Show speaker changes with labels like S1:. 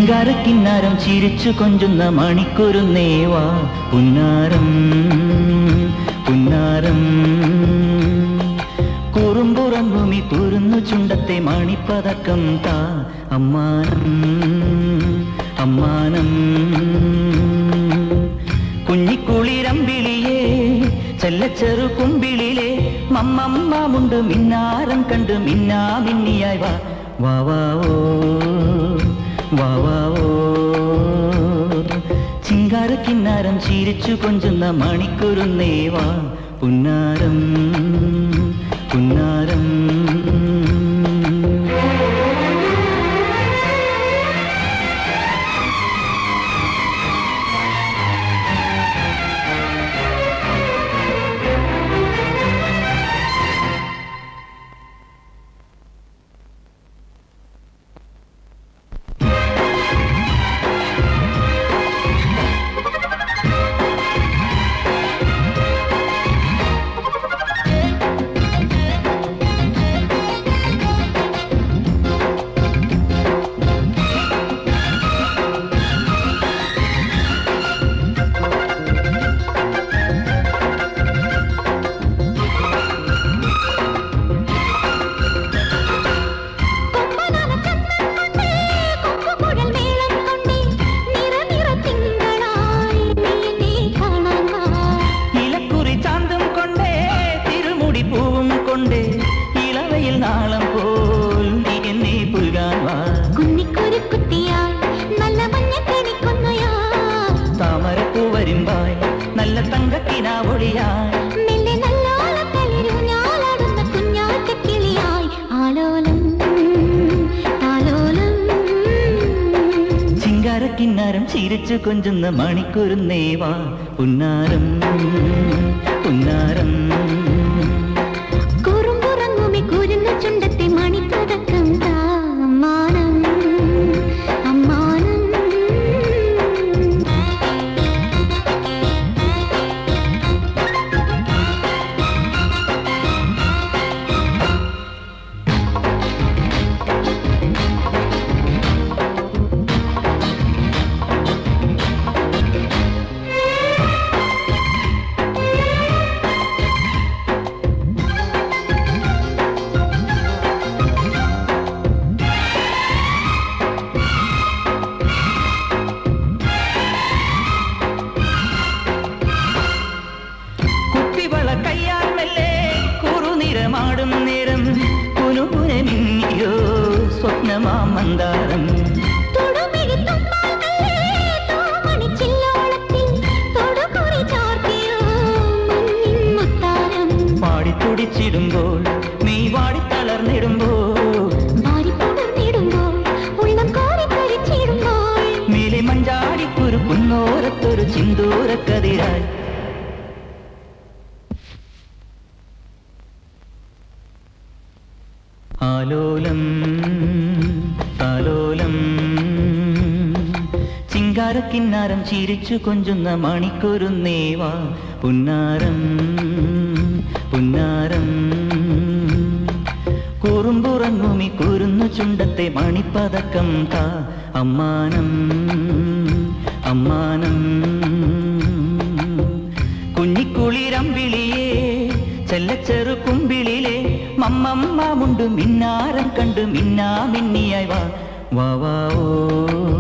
S1: ചിങ്കാരക്കിന്നാരം ചിരിച്ചു കൊഞ്ചുന്ന മണിക്കുരുന്നേവാ പുന്നാരം പുന്നാരം കുറുമ്പുറങ്ങുമി കുരുന്നു ചുണ്ടത്തെ മണിപ്പതക്കം താ അമ്മാനം അമ്മാനം കുഞ്ഞിക്കുളിരമ്പിളിയേ ചെല്ലച്ചെറു കുമ്പിളിലെ മമ്മമ്മമുണ്ട് മിന്നാരം കണ്ട് മിന്നാ മിന്നിയായി വാ വാ വാ ഓ വാ വാ ഓ ചിങ്കാരക്കിന്നാരം ചിരിച്ചു കൊഞ്ചുന്ന മണിക്കുരുന്നേവാ പുന്നാരം പുന്നാരം ഇലക്കുറി ചാന്തും കൊണ്ടേ തിരുമുടി പൂവും കൊണ്ടേ ഇളവയിൽ നാളം പോൽ നീ എന്നെ പുൽകാൻ വാ താമരപ്പൂ വരുമ്പായി നല്ല തങ്കക്കിനാവൊളിയായി ചിങ്കാരക്കിന്നാരം ചിരിച്ചു കൊഞ്ചുന്ന മണിക്കുരുന്നേവാ പുന്നാരം പുന്നാരം
S2: ചുണ്ടത്തെ മണിപ്പതക്കം താ അമ്മാനം അമ്മാനം
S1: കുപ്പിവള കയ്യാൽ മെല്ലെ കുറുനിറമാടും നിറം പുനുപുന മിന്നിയോ സ്വപ്നമാം മന്ദാരം പാടിത്തുടിച്ചിടുമ്പോൾ നീ വാടിത്തളർന്നിടുമ്പോൾ മേലെ മഞ്ചാടിക്കൊരു പുന്നോരത്തൊരു ചിന്തൂരക്കതിരായി ആലോലം താലോലം ചിങ്കാരക്കിന്നാരം ചിരിച്ചു കൊഞ്ചുന്ന മണിക്കൊരുന്നേവാ പുന്നാരം പുന്നാരം കുറുമ്പുറങ്ങുമി കുരുന്നു ചുണ്ടത്തെ മണിപ്പതക്കം താ അമ്മാനം അമ്മാനം കുഞ്ഞിക്കുളിരമ്പിളിയേ ചെല്ലച്ചെറു കുമ്പിളിലെ മമ്മമ്മമുണ്ട് മിന്നാരം കണ്ട് മിന്നാ മിന്നിയായി വാ വാ വാ ഓ